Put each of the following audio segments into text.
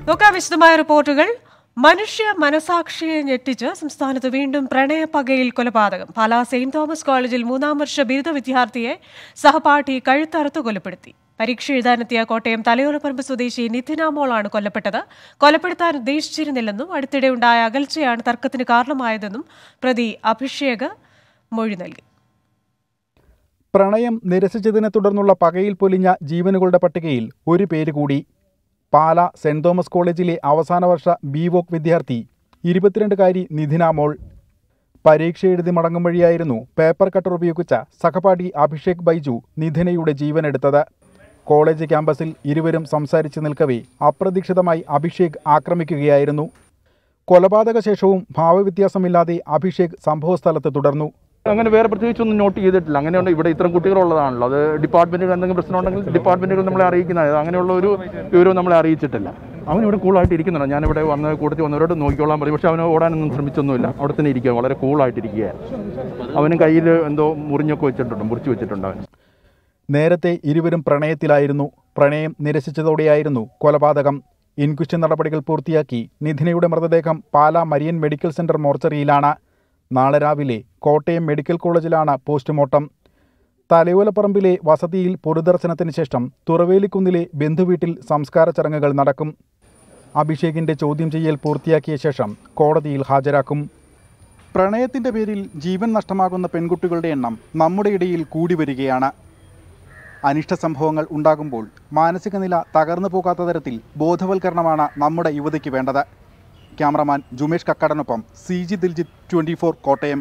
നോക്കാം വിശദമായ റിപ്പോർട്ടുകൾ മനുഷ്യ മനസാക്ഷിയെ ഞെട്ടിച്ച് സംസ്ഥാനത്ത് വീണ്ടും പ്രണയപ്പകയിൽ കൊലപാതകം പാലാ സെയിന്റ് തോമസ് കോളേജിൽ മൂന്നാം വർഷ ബിരുദ വിദ്യാർത്ഥിയെ സഹപാഠി കഴുത്തറുത്ത് കൊലപ്പെടുത്തി പരീക്ഷ എഴുതാനെത്തിയ കോട്ടയം തലയോലപ്പറമ്പ് സ്വദേശി നിധിനാമോളാണ് കൊല്ലപ്പെട്ടത് കൊലപ്പെടുത്താൻ ഉദ്ദേശിച്ചിരുന്നില്ലെന്നും അടുത്തിടെ ഉണ്ടായ അകൽച്ചയാണ് തർക്കത്തിന് കാരണമായതെന്നും പ്രതി അഭിഷേക് മൊഴി നൽകി പ്രണയം നിരസിച്ചതിനെ തുടർന്നുള്ള പകയിൽ പൊലിഞ്ഞ ജീവനുകളുടെ പട്ടികയിൽ ഒരു പേര് കൂടി പാല സെന്റ് തോമസ് കോളേജിലെ അവസാന വർഷ ബി വോക്ക് വിദ്യാർത്ഥി ഇരുപത്തിരണ്ടുകാരി നിധിനാമോൾ പരീക്ഷ എഴുതി മടങ്ങും വഴിയായിരുന്നു പേപ്പർ കട്ടർ ഉപയോഗിച്ച സഹപാഠി അഭിഷേക് ബൈജു നിധിനയുടെ ജീവനെടുത്തത് കോളേജ് ക്യാമ്പസിൽ ഇരുവരും സംസാരിച്ചു നിൽക്കവേ അപ്രതീക്ഷിതമായി അഭിഷേക് ആക്രമിക്കുകയായിരുന്നു കൊലപാതക ശേഷവും ഭാവവ്യത്യാസമില്ലാതെ അഭിഷേക് സംഭവസ്ഥലത്ത് തുടർന്നു അങ്ങനെ വേറെ പ്രത്യേകിച്ചൊന്നും നോട്ട് ചെയ്തിട്ടില്ല അങ്ങനെയുണ്ട് ഇവിടെ ഇത്രയും കുട്ടികളുള്ളതാണല്ലോ അത് ഡിപ്പാർട്ട്മെന്റുകൾ എന്തെങ്കിലും പ്രശ്നം ഉണ്ടെങ്കിൽ ഡിപ്പാർട്ട്മെന്റുകൾ നമ്മളെ അറിയിക്കുന്നതാണ് അങ്ങനെയുള്ള ഒരു വിവരവും നമ്മളെ അറിയിച്ചിട്ടില്ല അവൻ ഇവിടെ കൂളായിട്ട് ഇരിക്കുന്നുണ്ട് ഞാനിവിടെ വന്ന കൂട്ടത്തിൽ വന്നവരോട് നോക്കിക്കോളാൻ പറയും പക്ഷെ അവന് ഓടാനൊന്നും ശ്രമിച്ചൊന്നുമില്ല അവിടെ തന്നെ ഇരിക്കുക വളരെ കൂളായിട്ട് ഇരിക്കുകയാണ് അവന് കയ്യിൽ എന്തോ മുറിഞ്ഞൊക്കെ വെച്ചിട്ടുണ്ട് മുറിച്ച് വെച്ചിട്ടുണ്ട് അവൻ നേരത്തെ ഇരുവരും പ്രണയത്തിലായിരുന്നു പ്രണയം നിരസിച്ചതോടെയായിരുന്നു കൊലപാതകം ഇൻക്വസ്റ്റ് നടപടികൾ പൂർത്തിയാക്കി നിധിനയുടെ മൃതദേഹം പാലാ മരിയൻ മെഡിക്കൽ സെന്റർ മോർച്ചറിയിലാണ് നാളെ രാവിലെ കോട്ടയം മെഡിക്കൽ കോളേജിലാണ് പോസ്റ്റ്മോർട്ടം തലയോലപ്പറമ്പിലെ വസതിയിൽ പൊതുദർശനത്തിന് ശേഷം തുറവേലിക്കുന്നിലെ ബന്ധുവീട്ടിൽ സംസ്കാര ചടങ്ങുകൾ നടക്കും അഭിഷേകിന്റെ ചോദ്യം ചെയ്യൽ പൂർത്തിയാക്കിയ ശേഷം കോടതിയിൽ ഹാജരാക്കും പ്രണയത്തിന്റെ പേരിൽ ജീവൻ നഷ്ടമാകുന്ന പെൺകുട്ടികളുടെ എണ്ണം നമ്മുടെ ഇടയിൽ കൂടി വരികയാണ് അനിഷ്ട സംഭവങ്ങൾ ഉണ്ടാകുമ്പോൾ മാനസിക നില തകർന്നു പോകാത്ത തരത്തിൽ ബോധവൽക്കരണമാണ് നമ്മുടെ യുവതിക്ക് വേണ്ടത് ക്യാമറമാൻ ജുമേഷ് കക്കാടനൊപ്പം C G Diljith twenty four Kottayam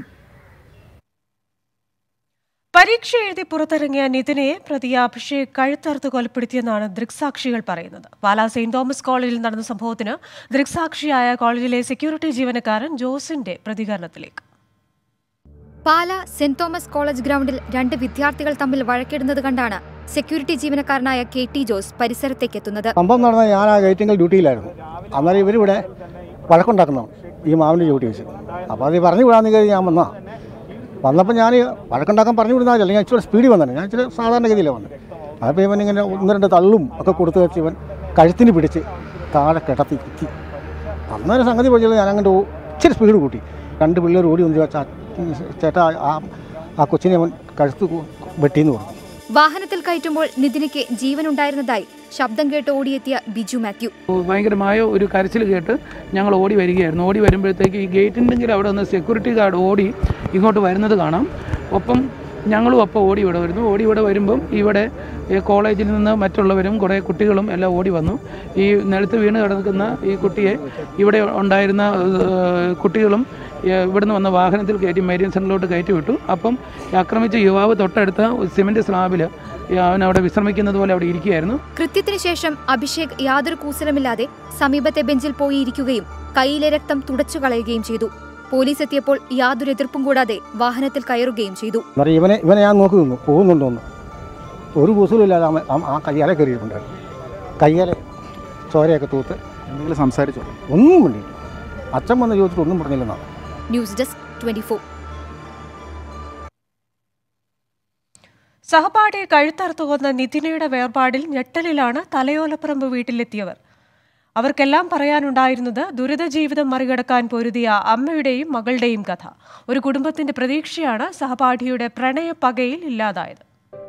പരീക്ഷ എഴുതി പുറത്തിറങ്ങിയ നിതിനെ പ്രതി അഭിഷേക് കഴുത്തറുത്ത് കൊലപ്പെടുത്തിയെന്നാണ് ദൃക്സാക്ഷികൾ പറയുന്നത് പാലാ സെയിന്റ് തോമസ് കോളേജിൽ നടന്ന സംഭവത്തിന് ദൃക്സാക്ഷിയായ കോളേജിലെ സെക്യൂരിറ്റി ജീവനക്കാരൻ ജോസിന്റെ പ്രതികരണത്തിലേക്ക് പാല സെന്റ് തോമസ് കോളേജ് ഗ്രൗണ്ടിൽ രണ്ട് വിദ്യാർത്ഥികൾ തമ്മിൽ വഴക്കിടുന്നത് കണ്ടാണ് സെക്യൂരിറ്റി ജീവനക്കാരനായ കെ ടി ജോസ് പരിസരത്തേക്ക് എത്തുന്നത് സംഭവം നടന്ന ഞാൻ ആ ഗേറ്റിങ്കൽ ഡ്യൂട്ടിയിലായിരുന്നു അന്നേരം ഇവരിവിടെ വഴക്കുണ്ടാക്കുന്നതാണ് ഈ മാവിൻ്റെ ഡ്യൂട്ടി വെച്ച് അപ്പോൾ അത് പറഞ്ഞു വിടാന്ന് കരുതി ഞാൻ വന്നാ വന്നപ്പോൾ ഞാൻ വഴക്കുണ്ടാക്കാൻ പറഞ്ഞു വിടുന്നതല്ല അല്ലെങ്കിൽ ഇച്ചിരി സ്പീഡിൽ വന്നത് ഞാൻ ഇച്ചിരി സാധാരണഗതിയിലാണ് വന്നത് അപ്പോൾ ഇവൻ ഇങ്ങനെ ഒന്ന് രണ്ട് തള്ളും ഒക്കെ കൊടുത്ത് വെച്ച് ഇവൻ കഴുത്തിന് പിടിച്ച് താഴെ കിടത്തി കുത്തി അന്നേരം സംഗതി പഠിച്ചത് ഞാൻ അങ്ങോട്ട് ഇച്ചിരി സ്പീഡ് കൂട്ടി രണ്ട് പിള്ളേർ ഓടി വന്ന് ചോദിച്ചാൽ ചേട്ടാ ആ ആ കൊച്ചിനെ അവൻ കഴുത്ത് കു- വെട്ടിയെന്ന് പറഞ്ഞു വാഹനത്തിൽ കയറ്റുമ്പോൾ നിതിനയ്ക്ക് ജീവനുണ്ടായിരുന്നതായി ശബ്ദം കേട്ട് ഓടിയെത്തിയ ബിജു മാത്യു ഭയങ്കരമായ ഒരു കരച്ചിൽ കേട്ട് ഞങ്ങൾ ഓടി വരികയായിരുന്നു ഓടി വരുമ്പോഴത്തേക്ക് ഈ ഗേറ്റിൻ്റെങ്കിൽ അവിടെ നിന്ന് സെക്യൂരിറ്റി ഗാർഡ് ഓടി ഇങ്ങോട്ട് വരുന്നത് കാണാം ഒപ്പം ഞങ്ങളും അപ്പോൾ ഓടി ഇവിടെ വരുന്നു ഓടി ഇവിടെ വരുമ്പം ഇവിടെ ഈ കോളേജിൽ നിന്ന് മറ്റുള്ളവരും കുറേ കുട്ടികളും എല്ലാം ഓടി വന്നു ഈ നിലത്ത് വീണ് കിടക്കുന്ന ഈ കുട്ടിയെ ഇവിടെ ഉണ്ടായിരുന്ന ഏഹ്, കുട്ടികളും ഏഹ്, ഇവിടുന്ന് വന്ന വാഹനത്തിൽ കയറ്റി മരിയൻ സെൻറ്ററിലോട്ട് കയറ്റി വിട്ടു അപ്പം ഈ ആക്രമിച്ച യുവാവ് തൊട്ടടുത്ത സിമൻറ്റ് സ്ലാബിൽ അവൻ അവിടെ വിശ്രമിക്കുന്നത് പോലെ അവിടെ ഇരിക്കുകയായിരുന്നു കൃത്യത്തിന് ശേഷം അഭിഷേക് യാതൊരു കൂസലമില്ലാതെ സമീപത്തെ ബെഞ്ചിൽ പോയി ഇരിക്കുകയും കൈയിലെ രക്തം തുടച്ചു കളയുകയും ചെയ്തു പോലീസ് എത്തിയപ്പോൾ യാതൊരു എതിർപ്പും കൂടാതെ വാഹനത്തിൽ കയറുകയും ചെയ്തു അന്നേരം ഇവനെ ഇവനെ ഞാൻ നോക്കി നിന്നു പോകുന്നുണ്ടോ എന്ന് ഒരു കുസലുമില്ലാതെ അവൻ ആ- ആ കയ്യാലെ കയറിയിട്ടുണ്ടായിരുന്നു കയ്യാലെ ചോരയൊക്കെ തൂത്ത് എന്തെങ്കിലും സംസാരിച്ചോ ഒന്നും വേണ്ടിയില്ല അച്ഛൻ വന്ന് ചോദിച്ചിട്ട് ഒന്നും പറഞ്ഞില്ലെന്നാണ് ന്യൂസ് ഡെസ്ക് ട്വന്റി സഹപാഠിയെ കഴുത്തറുത്തു കൊന്ന നിതിനയുടെ വേർപാടിൽ ഞെട്ടലിലാണ് തലയോലപ്പറമ്പ് വീട്ടിലെത്തിയവർ അവർക്കെല്ലാം പറയാനുണ്ടായിരുന്നത് ദുരിത ജീവിതം മറികടക്കാൻ പൊരുതിയ അമ്മയുടെയും മകളുടെയും കഥ ഒരു കുടുംബത്തിന്റെ പ്രതീക്ഷയാണ് സഹപാഠിയുടെ പ്രണയ പകയിൽ ഇല്ലാതായത്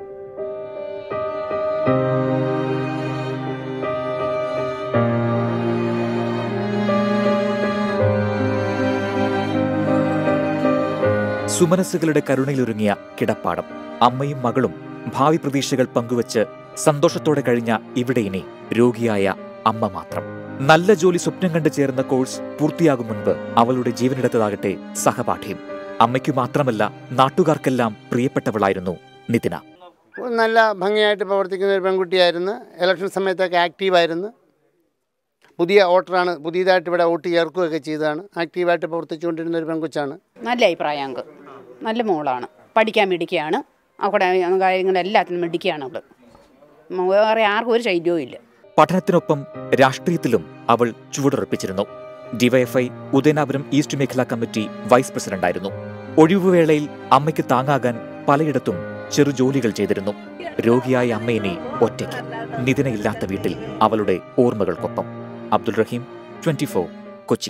സുമനസ്സുകളുടെ കരുണയിലൊരുങ്ങിയ കിടപ്പാടം അമ്മയും മകളും ഭാവി പ്രതീക്ഷകൾ പങ്കുവച്ച് സന്തോഷത്തോടെ കഴിഞ്ഞ ഇവിടെ ഇനി രോഗിയായ അമ്മ മാത്രം നല്ല ജോലി സ്വപ്നം കണ്ട് ചേർന്ന കോഴ്സ് പൂർത്തിയാകും മുൻപ് അവളുടെ ജീവനെടുത്തതാകട്ടെ സഹപാഠിയും അമ്മയ്ക്കു മാത്രമല്ല നാട്ടുകാർക്കെല്ലാം പ്രിയപ്പെട്ടവളായിരുന്നു നിതിന നല്ല ഭംഗിയായിട്ട് പ്രവർത്തിക്കുന്ന ഒരു പെൺകുട്ടിയായിരുന്നു ഇലക്ഷൻ സമയത്തൊക്കെ ആക്റ്റീവായിരുന്നു പുതിയ വോട്ടറാണ് പുതിയതായിട്ട് ഇവിടെ വോട്ട് ചേർക്കുകയൊക്കെ ചെയ്തതാണ് ആക്റ്റീവായിട്ട് പ്രവർത്തിച്ചുകൊണ്ടിരുന്ന ഒരു പെൺകൊച്ചാണ് നല്ല അഭിപ്രായം ഞങ്ങൾക്ക് നല്ല മോളാണ് പഠിക്കാൻ മിടിക്കുകയാണ് അവിടെ കാര്യങ്ങളെല്ലാത്തിനും മിടിക്കുകയാണ് അവൾ വേറെ ആർക്കും ഒരു ശൈല്യവും ഇല്ല പഠനത്തിനൊപ്പം രാഷ്ട്രീയത്തിലും അവൾ ചുവടുറപ്പിച്ചിരുന്നു ഡിവൈഎഫ്ഐ ഉദയനാപുരം ഈസ്റ്റ് മേഖലാ കമ്മിറ്റി വൈസ് പ്രസിഡന്റായിരുന്നു ഒഴിവുവേളയിൽ അമ്മയ്ക്ക് താങ്ങാകാൻ പലയിടത്തും ചെറു ജോലികൾ ചെയ്തിരുന്നു രോഗിയായ അമ്മയിനെ ഒറ്റയ്ക്ക് നിതിനയില്ലാത്ത വീട്ടിൽ അവളുടെ ഓർമ്മകൾക്കൊപ്പം അബ്ദുൾ റഹീം ട്വന്റി കൊച്ചി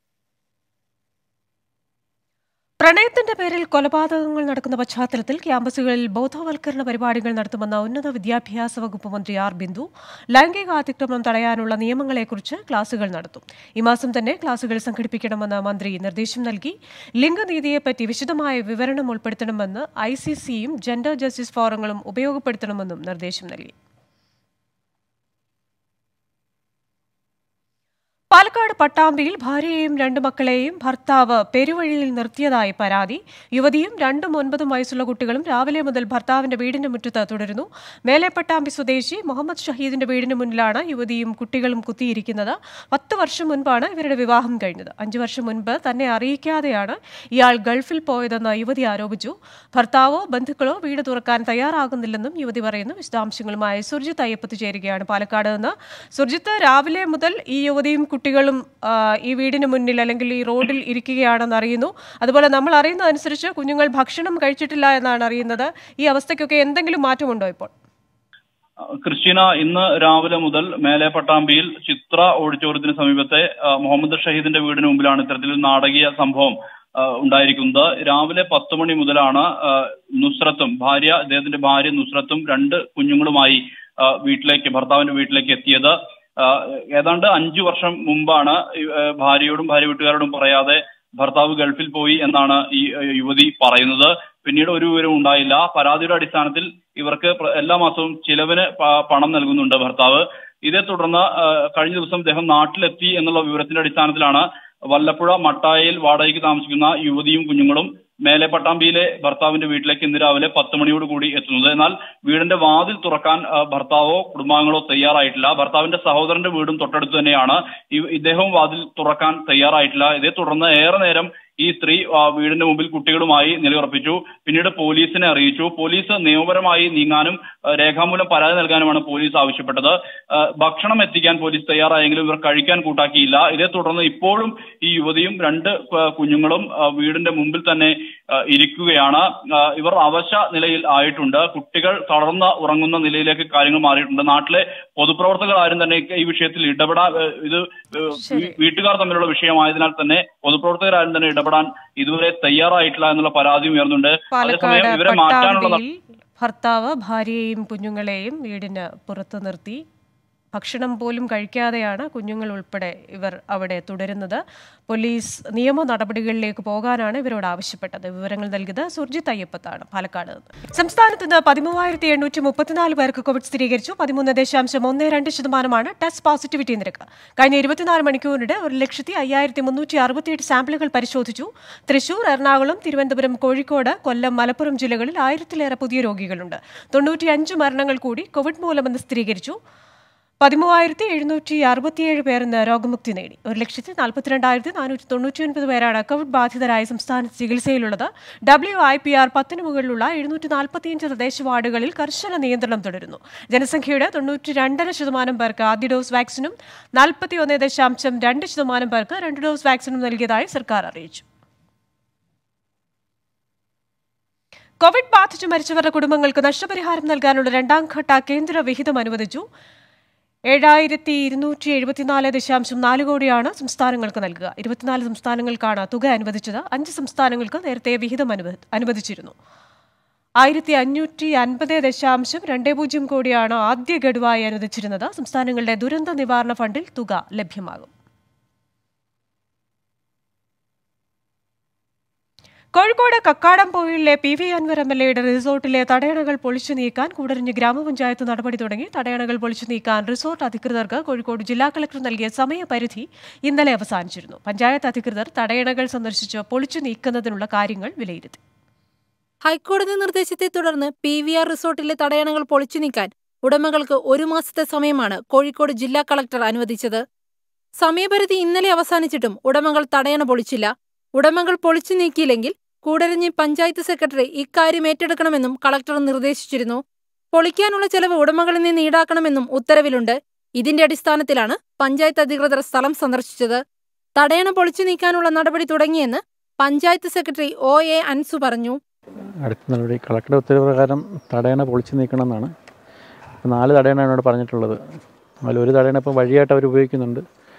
പ്രണയത്തിന്റെ പേരിൽ കൊലപാതകങ്ങൾ നടക്കുന്ന പശ്ചാത്തലത്തിൽ ക്യാമ്പസുകളിൽ ബോധവൽക്കരണ പരിപാടികൾ നടത്തുമെന്ന ഉന്നത വിദ്യാഭ്യാസ വകുപ്പ് മന്ത്രി ആർ ബിന്ദു ലൈംഗികാതിക്രമണം തടയാനുള്ള നിയമങ്ങളെക്കുറിച്ച് ക്ലാസുകൾ നടത്തും ഈ മാസം തന്നെ ക്ലാസുകൾ സംഘടിപ്പിക്കണമെന്ന് മന്ത്രി നിർദ്ദേശം നൽകി ലിംഗനീതിയെപ്പറ്റി വിശദമായ വിവരണം ഉൾപ്പെടുത്തണമെന്ന് ഐ സി സിയും ജെൻഡർ ജസ്റ്റിസ് ഫോറങ്ങളും ഉപയോഗപ്പെടുത്തണമെന്നും നിർദ്ദേശം നൽകി പാലക്കാട് പട്ടാമ്പിയിൽ ഭാര്യയെയും രണ്ട് മക്കളെയും ഭർത്താവ് പെരുവഴിയിൽ നിർത്തിയതായി പരാതി യുവതിയും രണ്ടും ഒൻപതും വയസ്സുള്ള കുട്ടികളും രാവിലെ മുതൽ ഭർത്താവിന്റെ വീടിന്റെ മുറ്റത്ത് തുടരുന്നു മേലെ പട്ടാമ്പി സ്വദേശി മുഹമ്മദ് ഷഹീദിന്റെ വീടിന് മുന്നിലാണ് യുവതിയും കുട്ടികളും കുത്തിയിരിക്കുന്നത് പത്ത് വർഷം മുൻപാണ് ഇവരുടെ വിവാഹം കഴിഞ്ഞത് അഞ്ചു വർഷം മുൻപ് തന്നെ അറിയിക്കാതെയാണ് ഇയാൾ ഗൾഫിൽ പോയതെന്ന് യുവതി ആരോപിച്ചു ഭർത്താവോ ബന്ധുക്കളോ വീട് തുറക്കാൻ തയ്യാറാകുന്നില്ലെന്നും യുവതി പറയുന്നു വിശദാംശങ്ങളുമായി സുർജിത്ത് അയ്യപ്പത്ത് ചേരുകയാണ് പാലക്കാട് നിന്ന് സുർജിത്ത് രാവിലെ മുതൽ ഈ യുവതിയും കുട്ടികളും ആ, ഈ വീടിന് മുന്നിൽ അല്ലെങ്കിൽ ഈ റോഡിൽ ഇരിക്കുകയാണെന്ന് അറിയുന്നു അതുപോലെ നമ്മൾ അറിയുന്നതനുസരിച്ച് കുഞ്ഞുങ്ങൾ ഭക്ഷണം കഴിച്ചിട്ടില്ല എന്നാണ് അറിയുന്നത് ഈ അവസ്ഥയ്ക്കൊക്കെ എന്തെങ്കിലും മാറ്റമുണ്ടോ ഇപ്പോൾ ക്രിസ്റ്റീന ഇന്ന് രാവിലെ മുതൽ മേലെ പട്ടാമ്പിയിൽ ചിത്ര ഓഡിറ്റോറിയത്തിന് സമീപത്തെ ആ, മുഹമ്മദ് ഷഹീദിന്റെ വീടിന് മുമ്പിലാണ് ഇത്തരത്തിലൊരു നാടകീയ സംഭവം ആ, ഉണ്ടായിരിക്കുന്നത് രാവിലെ പത്ത് മണി മുതലാണ് ആ, നുസ്രത്തും ഭാര്യ അദ്ദേഹത്തിന്റെ ഭാര്യ നുസ്രത്തും രണ്ട് കുഞ്ഞുങ്ങളുമായി ആ, വീട്ടിലേക്ക് ഭർത്താവിന്റെ വീട്ടിലേക്ക് എത്തിയത് ആ, ഏതാണ്ട് അഞ്ചു വർഷം മുമ്പാണ് ഈ, ആ, ഭാര്യയോടും ഭാര്യ വീട്ടുകാരോടും പറയാതെ ഭർത്താവ് ഗൾഫിൽ പോയി എന്നാണ് ഈ ആ, യുവതി പറയുന്നത് പിന്നീട് ഒരു വിവരവും ഉണ്ടായില്ല പരാതിയുടെ അടിസ്ഥാനത്തിൽ ഇവർക്ക് പ്ര- എല്ലാ മാസവും ചിലവിന് പ- പണം നൽകുന്നുണ്ട് ഭർത്താവ് ഇതേ തുടർന്ന് ആ, കഴിഞ്ഞ ദിവസം അദ്ദേഹം നാട്ടിലെത്തി എന്നുള്ള വിവരത്തിന്റെ അടിസ്ഥാനത്തിലാണ് വല്ലപ്പുഴ മട്ടായിൽ വാടകയ്ക്ക് താമസിക്കുന്ന യുവതിയും കുഞ്ഞുങ്ങളും മേലെ പട്ടാമ്പിയിലെ ഭർത്താവിന്റെ വീട്ടിലേക്ക് ഇന്ന് രാവിലെ പത്ത് മണിയോട് കൂടി എത്തുന്നത് എന്നാൽ വീടിന്റെ വാതിൽ തുറക്കാൻ ആ, ഭർത്താവോ കുടുംബാംഗങ്ങളോ തയ്യാറായിട്ടില്ല ഭർത്താവിന്റെ സഹോദരന്റെ വീടും തൊട്ടടുത്ത് തന്നെയാണ് ഇ- ഇദ്ദേഹവും വാതിൽ തുറക്കാൻ തയ്യാറായിട്ടില്ല ഇതേ തുടർന്ന് ഏറെ നേരം ഈ സ്ത്രീ ആ, വീടിന്റെ മുമ്പിൽ കുട്ടികളുമായി നിലയുറപ്പിച്ചു പിന്നീട് പോലീസിനെ അറിയിച്ചു പോലീസ് നിയമപരമായി നീങ്ങാനും ആ, രേഖാമൂലം പരാതി നൽകാനുമാണ് പോലീസ് ആവശ്യപ്പെട്ടത് ആ, ഭക്ഷണം എത്തിക്കാൻ പോലീസ് തയ്യാറായെങ്കിലും ഇവർ കഴിക്കാൻ കൂട്ടാക്കിയില്ല ഇതേ തുടർന്ന് ഇപ്പോഴും ഈ യുവതിയും രണ്ട് ആ, കുഞ്ഞുങ്ങളും ആ, വീടിന്റെ മുമ്പിൽ തന്നെ ആ, ഇരിക്കുകയാണ് ആ, ഇവർ അവശ നിലയിൽ ആയിട്ടുണ്ട് കുട്ടികൾ തളർന്ന് ഉറങ്ങുന്ന നിലയിലേക്ക് കാര്യങ്ങൾ മാറിയിട്ടുണ്ട് നാട്ടിലെ പൊതുപ്രവർത്തകർ ആരും തന്നെ ഈ വിഷയത്തിൽ ഇടപെടാൻ ഏ, ഇത് ഏ, വീ- വീട്ടുകാർ തമ്മിലുള്ള വിഷയമായതിനാൽ തന്നെ പൊതുപ്രവർത്തകർ ആരും തന്നെ ഇടപെടാൻ ഇതുവരെ തയ്യാറായിട്ടില്ല എന്നുള്ള പരാതിയും ഉയർന്നുണ്ട് അതേസമയം പാലക്കാട് ഇവരെ മാറ്റാനുള്ള പട്ടാമ്പിയിൽ ഭർത്താവ് ഭാര്യയെയും കുഞ്ഞുങ്ങളെയും വീടിന് പുറത്തു നിർത്തി ഭക്ഷണം പോലും കഴിക്കാതെയാണ് കുഞ്ഞുങ്ങൾ ഉൾപ്പെടെ ഇവർ അവിടെ തുടരുന്നത് പോലീസ് നിയമ നടപടികളിലേക്ക് പോകാനാണ് ഇവരോട് ആവശ്യപ്പെട്ടത് വിവരങ്ങൾ നൽകിയത് സുർജിത്ത് അയ്യപ്പത്താണ് പാലക്കാട് നിന്ന് സംസ്ഥാനത്ത് ഇന്ന് പതിമൂവായിരത്തി എണ്ണൂറ്റി മുപ്പത്തിനാല് പേർക്ക് കോവിഡ് സ്ഥിരീകരിച്ചു പതിമൂന്ന് ദശാംശം ഒന്ന് രണ്ട് ശതമാനമാണ് ടെസ്റ്റ് പോസിറ്റിവിറ്റി നിരക്ക് കഴിഞ്ഞ ഇരുപത്തിനാല് മണിക്കൂറിനിടെ ഒരു ലക്ഷത്തി അയ്യായിരത്തി മുന്നൂറ്റി അറുപത്തിയെട്ട് സാമ്പിളുകൾ പരിശോധിച്ചു തൃശൂർ എറണാകുളം തിരുവനന്തപുരം കോഴിക്കോട് കൊല്ലം മലപ്പുറം ജില്ലകളിൽ ആയിരത്തിലേറെ പുതിയ രോഗികളുണ്ട് തൊണ്ണൂറ്റിയഞ്ച് മരണങ്ങൾ കൂടി കോവിഡ് മൂലമെന്ന് സ്ഥിരീകരിച്ചു പതിമൂവായിരത്തി എഴുന്നൂറ്റി അറുപത്തിയേഴ് പേർ ഇന്ന് രോഗമുക്തി നേടി ഒരു ലക്ഷത്തി നാൽപ്പത്തിരണ്ടായിരത്തി നാനൂറ്റി തൊണ്ണൂറ്റി ഒൻപത് പേരാണ് കോവിഡ് ബാധിതരായ സംസ്ഥാനത്ത് ചികിത്സയിലുള്ളത് ഡബ്ല്യു ഐ പി ആർ പത്തിന് മുകളിലുള്ള എഴുന്നൂറ്റി നാൽപ്പത്തിയഞ്ച് തദ്ദേശ വാർഡുകളിൽ കർശന നിയന്ത്രണം തുടരുന്നു ജനസംഖ്യയുടെ തൊണ്ണൂറ്റി രണ്ടര ശതമാനം പേർക്ക് ആദ്യ ഡോസ് വാക്സിനും നാൽപ്പത്തി ഒന്ന് ദശാംശം രണ്ട് ശതമാനം പേർക്ക് രണ്ട് ഡോസ് വാക്സിനും നൽകിയതായി സർക്കാർ അറിയിച്ചു കോവിഡ് ബാധിച്ചു മരിച്ചവരുടെ കുടുംബങ്ങൾക്ക് നഷ്ടപരിഹാരം നൽകാനുള്ള രണ്ടാം ഘട്ട കേന്ദ്ര വിഹിതം അനുവദിച്ചു ഏഴായിരത്തി ഇരുന്നൂറ്റി എഴുപത്തിനാല് ദശാംശം നാല് കോടിയാണ് സംസ്ഥാനങ്ങൾക്ക് നൽകുക ഇരുപത്തിനാല് സംസ്ഥാനങ്ങൾക്കാണ് തുക അനുവദിച്ചത് അഞ്ച് സംസ്ഥാനങ്ങൾക്ക് നേരത്തെ വിഹിതം അനുവ- അനുവദിച്ചിരുന്നു ആയിരത്തി അഞ്ഞൂറ്റി അൻപത് ദശാംശം രണ്ട് പൂജ്യം കോടിയാണ് ആദ്യ ഗഡുവായി അനുവദിച്ചിരുന്നത് സംസ്ഥാനങ്ങളുടെ ദുരന്ത നിവാരണ ഫണ്ടിൽ തുക ലഭ്യമാകും കോഴിക്കോട് കക്കാടംപൊയിലെ പി വി അൻവർ എം എൽ എയുടെ റിസോർട്ടിലെ തടയണകൾ പൊളിച്ചു നീക്കാൻ കൂടരഞ്ഞ് ഗ്രാമപഞ്ചായത്ത് നടപടി തുടങ്ങി തടയണകൾ പൊളിച്ചു നീക്കാൻ റിസോർട്ട് അധികൃതർക്ക് കോഴിക്കോട് ജില്ലാ കളക്ടർ നൽകിയ സമയപരിധി ഇന്നലെ അവസാനിച്ചിരുന്നു പഞ്ചായത്ത് അധികൃതർ തടയണകൾ സന്ദർശിച്ച് പൊളിച്ചു നീക്കുന്നതിനുള്ള കാര്യങ്ങൾ വിലയിരുത്തി ഹൈക്കോടതി നിർദ്ദേശത്തെ തുടർന്ന് പി വി ആർ റിസോർട്ടിലെ തടയണകൾ പൊളിച്ചു നീക്കാൻ ഉടമകൾക്ക് ഒരു മാസത്തെ സമയമാണ് കോഴിക്കോട് ജില്ലാ കളക്ടർ അനുവദിച്ചത് സമയപരിധി ഇന്നലെ അവസാനിച്ചിട്ടും ഉടമകൾ തടയണ പൊളിച്ചില്ല ഉടമകൾ പൊളിച്ചു നീക്കിയില്ലെങ്കിൽ കൂടരഞ്ഞി പഞ്ചായത്ത് സെക്രട്ടറി ഇക്കാര്യം ഏറ്റെടുക്കണമെന്നും കളക്ടർ നിർദ്ദേശിച്ചിരുന്നു പൊളിക്കാനുള്ള ചെലവ് ഉടമകളിൽ നിന്ന് ഈടാക്കണമെന്നും ഉത്തരവിലുണ്ട് ഇതിന്റെ അടിസ്ഥാനത്തിലാണ് പഞ്ചായത്ത് അധികൃതർ സ്ഥലം സന്ദർശിച്ചത് തടയണ പൊളിച്ചു നീക്കാനുള്ള നടപടി തുടങ്ങിയെന്ന് panchayat secretary O A Anzu പറഞ്ഞു അടുത്ത നടപടി കളക്ടറുടെ ഉത്തരവ് പ്രകാരം തടയണ പൊളിച്ചു നീക്കണമെന്നാണ് അപ്പോൾ നാല് തടയണ എന്നോട് പറഞ്ഞിട്ടുള്ളത് അതിൽ ഒരു തടയണ ഇപ്പോൾ വഴിയായിട്ട് അവർ ഉപയോഗിക്കുന്നുണ്ട്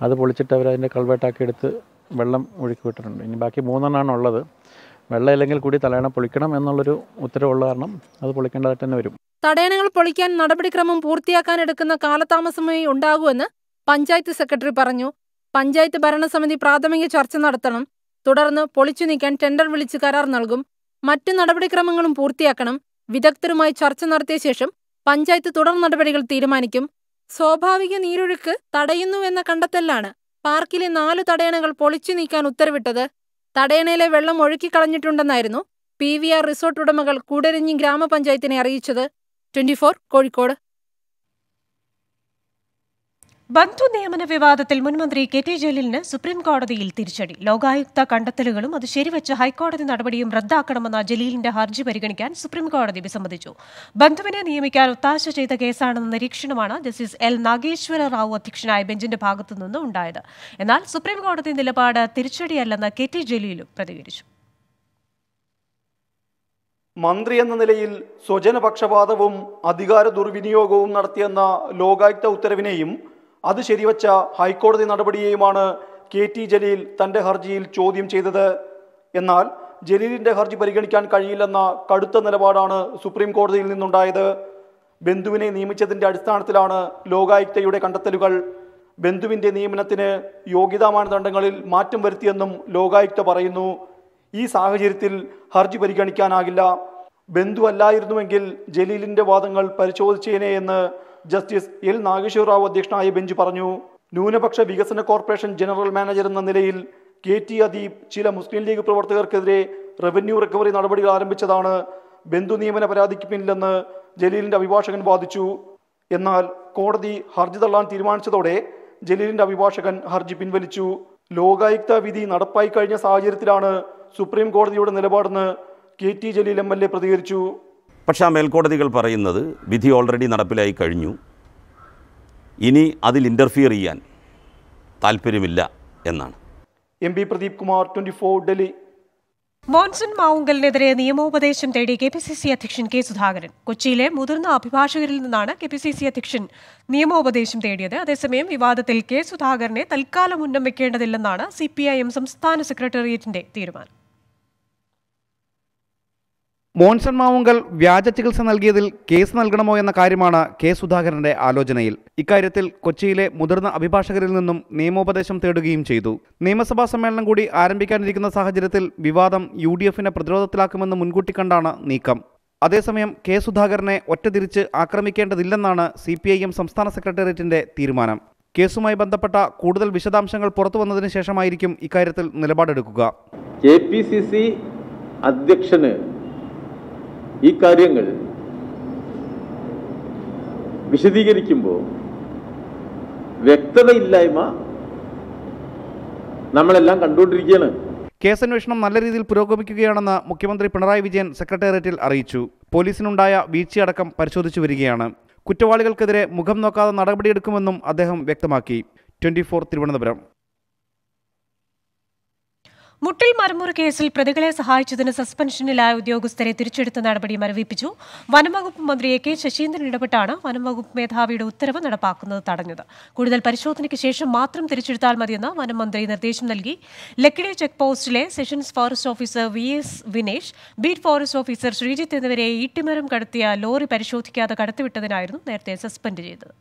അത് പൊളിച്ചിട്ട് അവർ അതിൻ്റെ കൾവേട്ടാക്കി എടുത്ത് വെള്ളം ഒഴുക്കി വിട്ടിട്ടുണ്ട് ഇനി ബാക്കി മൂന്നെണ്ണമാണ് ഉള്ളത് വെള്ളം ഇല്ലെങ്കിൽ കൂടി തലയണ പൊളിക്കണം എന്നുള്ളൊരു ഉത്തരവുള്ള കാരണം അത് പൊളിക്കേണ്ടതായിട്ട് തന്നെ വരും തടയണകൾ പൊളിക്കാൻ നടപടിക്രമം പൂർത്തിയാക്കാൻ എടുക്കുന്ന കാലതാമസമേ ഉണ്ടാകൂവെന്ന് പഞ്ചായത്ത് സെക്രട്ടറി പറഞ്ഞു പഞ്ചായത്ത് ഭരണസമിതി പ്രാഥമിക ചർച്ച നടത്തണം തുടർന്ന് പൊളിച്ചു നീക്കാൻ ടെൻഡർ വിളിച്ച് കരാർ നൽകും മറ്റു നടപടിക്രമങ്ങളും പൂർത്തിയാക്കണം വിദഗ്ധരുമായി ചർച്ച നടത്തിയ ശേഷം പഞ്ചായത്ത് തുടർ നടപടികൾ തീരുമാനിക്കും സ്വാഭാവിക നീരൊഴുക്ക് തടയുന്നുവെന്ന കണ്ടെത്തലിലാണ് പാർക്കിലെ നാലു തടയണകൾ പൊളിച്ചു നീക്കാൻ ഉത്തരവിട്ടത് തടയണയിലെ വെള്ളം ഒഴുക്കിക്കളഞ്ഞിട്ടുണ്ടെന്നായിരുന്നു പി വി ആർ റിസോർട്ട് ഉടമകൾ കൂടരഞ്ഞി ഗ്രാമപഞ്ചായത്തിനെ അറിയിച്ചത് ട്വന്റി കോഴിക്കോട് ബന്ധു നിയമന വിവാദത്തിൽ മുൻമന്ത്രി കെ ടി ജലീലിന് സുപ്രീം കോടതിയിൽ തിരിച്ചടി ലോകായുക്ത കണ്ടെത്തലുകളും അത് ശരിവച്ച ഹൈക്കോടതി നടപടിയും റദ്ദാക്കണമെന്ന ജലീലിന്റെ ഹർജി പരിഗണിക്കാൻ സുപ്രീം കോടതി വിസമ്മതിച്ചു ബന്ധുവിനെ നിയമിക്കാൻ ഒത്താശ ചെയ്ത കേസാണെന്ന നിരീക്ഷണമാണ് ജസ്റ്റിസ് എൽ നാഗേശ്വര റാവു അധ്യക്ഷനായ ബെഞ്ചിന്റെ ഭാഗത്തുനിന്ന് ഉണ്ടായത് എന്നാൽ സുപ്രീം കോടതി നിലപാട് തിരിച്ചടിയല്ലെന്ന് കെ ടി ജലീലും പ്രതികരിച്ചു മന്ത്രി എന്ന നിലയിൽ സ്വജനപക്ഷപാതവും അധികാര ദുർവിനിയോഗവും നടത്തിയെന്ന ലോകായുക്ത ഉത്തരവിനെയും അത് ശരിവച്ച ഹൈക്കോടതി നടപടിയെയുമാണ് കെ ടി ജലീൽ തന്റെ ഹർജിയിൽ ചോദ്യം ചെയ്തത് എന്നാൽ ജലീലിന്റെ ഹർജി പരിഗണിക്കാൻ കഴിയില്ലെന്ന കടുത്ത നിലപാടാണ് സുപ്രീം കോടതിയിൽ നിന്നുണ്ടായത് ബന്ധുവിനെ നിയമിച്ചതിന്റെ അടിസ്ഥാനത്തിലാണ് ലോകായുക്തയുടെ കണ്ടെത്തലുകൾ ബന്ധുവിന്റെ നിയമനത്തിന് യോഗ്യതാ മാനദണ്ഡങ്ങളിൽ മാറ്റം വരുത്തിയെന്നും ലോകായുക്ത പറയുന്നു ഈ സാഹചര്യത്തിൽ ഹർജി പരിഗണിക്കാനാകില്ല ബന്ധു അല്ലായിരുന്നുവെങ്കിൽ ജലീലിന്റെ വാദങ്ങൾ പരിശോധിച്ചേനെ എന്ന് ജസ്റ്റിസ് എൽ നാഗേശ്വര റാവു അധ്യക്ഷനായ ബെഞ്ച് പറഞ്ഞു ന്യൂനപക്ഷ വികസന കോർപ്പറേഷൻ ജനറൽ മാനേജർ എന്ന നിലയിൽ കെ ടി അദീബ് ചില മുസ്ലിം ലീഗ് പ്രവർത്തകർക്കെതിരെ റവന്യൂ റിക്കവറി നടപടികൾ ആരംഭിച്ചതാണ് ബന്ധു നിയമന പരാതിക്ക് പിന്നിലെന്ന് ജലീലിന്റെ അഭിഭാഷകൻ വാദിച്ചു എന്നാൽ കോടതി ഹർജി തള്ളാൻ തീരുമാനിച്ചതോടെ ജലീലിന്റെ അഭിഭാഷകൻ ഹർജി പിൻവലിച്ചു ലോകായുക്ത വിധി നടപ്പായി കഴിഞ്ഞ സാഹചര്യത്തിലാണ് സുപ്രീം കോടതിയുടെ നിലപാടെന്ന് K T Jaleel M L A പ്രതികരിച്ചു പക്ഷേ ആ മേൽക്കോടതികൾ പറയുന്നത് വിധി ഓൾറെഡി നടപ്പിലായി കഴിഞ്ഞു ഇനി അതിൽ ഇൻ്റർഫിയർ ചെയ്യാൻ താല്പര്യമില്ല എന്നാണ് M P Pradeep Kumar twenty four Delhi Monson മാവുങ്കലിനെതിരെ നിയമോപദേശം തേടി കെ പി സി സി അധ്യക്ഷൻ കെ സുധാകരൻ കൊച്ചിയിലെ മുതിർന്ന അഭിഭാഷകരിൽ നിന്നാണ് കെ പി സി സി അധ്യക്ഷൻ നിയമോപദേശം തേടിയത് അതേസമയം വിവാദത്തിൽ കെ സുധാകരനെ തൽക്കാലം ഉന്നം വെക്കേണ്ടതില്ലെന്നാണ് സി പി ഐ എം സംസ്ഥാന സെക്രട്ടേറിയറ്റിന്റെ തീരുമാനം മോൻസൺ മാവുങ്കൽ വ്യാജ ചികിത്സ നൽകിയതിൽ കേസ് നൽകണമോ എന്ന കാര്യമാണ് കെ സുധാകരന്റെ ആലോചനയിൽ ഇക്കാര്യത്തിൽ കൊച്ചിയിലെ മുതിർന്ന അഭിഭാഷകരിൽ നിന്നും നിയമോപദേശം തേടുകയും ചെയ്തു നിയമസഭാ സമ്മേളനം കൂടി ആരംഭിക്കാനിരിക്കുന്ന സാഹചര്യത്തിൽ വിവാദം യു ഡി എഫിനെ പ്രതിരോധത്തിലാക്കുമെന്ന് മുൻകൂട്ടി കണ്ടാണ് നീക്കം അതേസമയം കെ സുധാകരനെ ഒറ്റതിരിച്ച് ആക്രമിക്കേണ്ടതില്ലെന്നാണ് സി പി ഐ എം സംസ്ഥാന സെക്രട്ടേറിയറ്റിന്റെ തീരുമാനം കേസുമായി ബന്ധപ്പെട്ട കൂടുതൽ വിശദാംശങ്ങൾ പുറത്തു വന്നതിന് ശേഷമായിരിക്കും ഇക്കാര്യത്തിൽ നിലപാടെടുക്കുക കെ പി സി സി അധ്യക്ഷന് ഈ കാര്യങ്ങൾ വിശദീകരിക്കുമ്പോൾ വ്യക്തതയില്ലായ്മ നമ്മളെല്ലാം കണ്ടുകൊണ്ടിരിക്കുകയാണ് കേസന്വേഷണം നല്ല രീതിയിൽ പുരോഗമിക്കുകയാണെന്ന് മുഖ്യമന്ത്രി പിണറായി വിജയൻ സെക്രട്ടേറിയറ്റിൽ അറിയിച്ചു പോലീസിനുണ്ടായ വീഴ്ചയടക്കം പരിശോധിച്ചു വരികയാണ് കുറ്റവാളികൾക്കെതിരെ മുഖം നോക്കാതെ നടപടിയെടുക്കുമെന്നും അദ്ദേഹം വ്യക്തമാക്കി ട്വന്റി തിരുവനന്തപുരം മുട്ടിൽ മരമുറി കേസിൽ പ്രതികളെ സഹായിച്ചതിന് സസ്പെൻഷനിലായ ഉദ്യോഗസ്ഥരെ തിരിച്ചെടുത്ത നടപടി മരവിപ്പിച്ചു വനംവകുപ്പ് മന്ത്രി എ കെ ശശീന്ദ്രൻ ഇടപെട്ടാണ് വനംവകുപ്പ് മേധാവിയുടെ ഉത്തരവ് നടപ്പാക്കുന്നത് തടഞ്ഞത് കൂടുതൽ പരിശോധനയ്ക്ക് ശേഷം മാത്രം തിരിച്ചെടുത്താൽ മതിയെന്ന് വനം മന്ത്രി നിർദ്ദേശം നൽകി ലക്കിടി ചെക്ക് പോസ്റ്റിലെ sessions forest officer V S Vinesh beat forest officer Sreejith എന്നിവരെ ഈട്ടിമരം കടത്തിയ ലോറി പരിശോധിക്കാതെ കടത്തിവിട്ടതിനായിരുന്നു നേരത്തെ സസ്പെൻഡ് ചെയ്തത്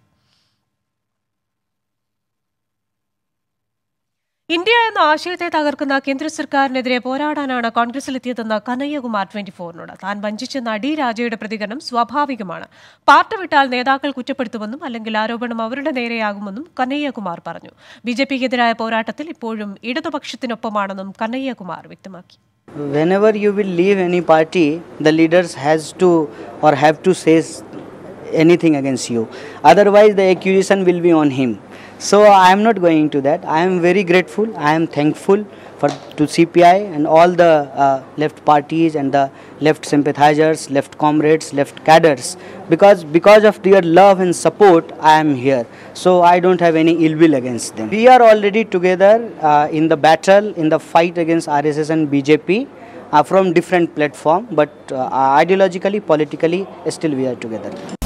ഇന്ത്യ എന്ന ആശയത്തെ തകർക്കുന്ന കേന്ദ്ര സർക്കാരിനെതിരെ പോരാടാനാണ് കോൺഗ്രസിലെത്തിയതെന്ന് കനയ്യകുമാർ ട്വന്റി ഫോറിനോട് താൻ വഞ്ചിച്ചെന്ന ഡി രാജയുടെ പ്രതികരണം സ്വാഭാവികമാണ് പാർട്ടി വിട്ടാൽ നേതാക്കൾ കുറ്റപ്പെടുത്തുമെന്നും അല്ലെങ്കിൽ ആരോപണം അവരുടെ നേരെയാകുമെന്നും കനയ്യകുമാർ പറഞ്ഞു ബി ജെ പിക്കെതിരായ പോരാട്ടത്തിൽ ഇപ്പോഴും ഇടതുപക്ഷത്തിനൊപ്പമാണെന്നും കനയ്യകുമാർ വ്യക്തമാക്കി whenever you will leave any party the leaders has to or have to say s- anything against you otherwise the accusation will be on him so i am not going to that i am very grateful i am thankful for to cpi and all the uh, left parties and the left sympathizers left comrades left cadres because because of their love and support i am here so i don't have any ill will against them we are already together uh, in the battle in the fight against rss and bjp uh, from different platform but uh, ideologically politically still we are together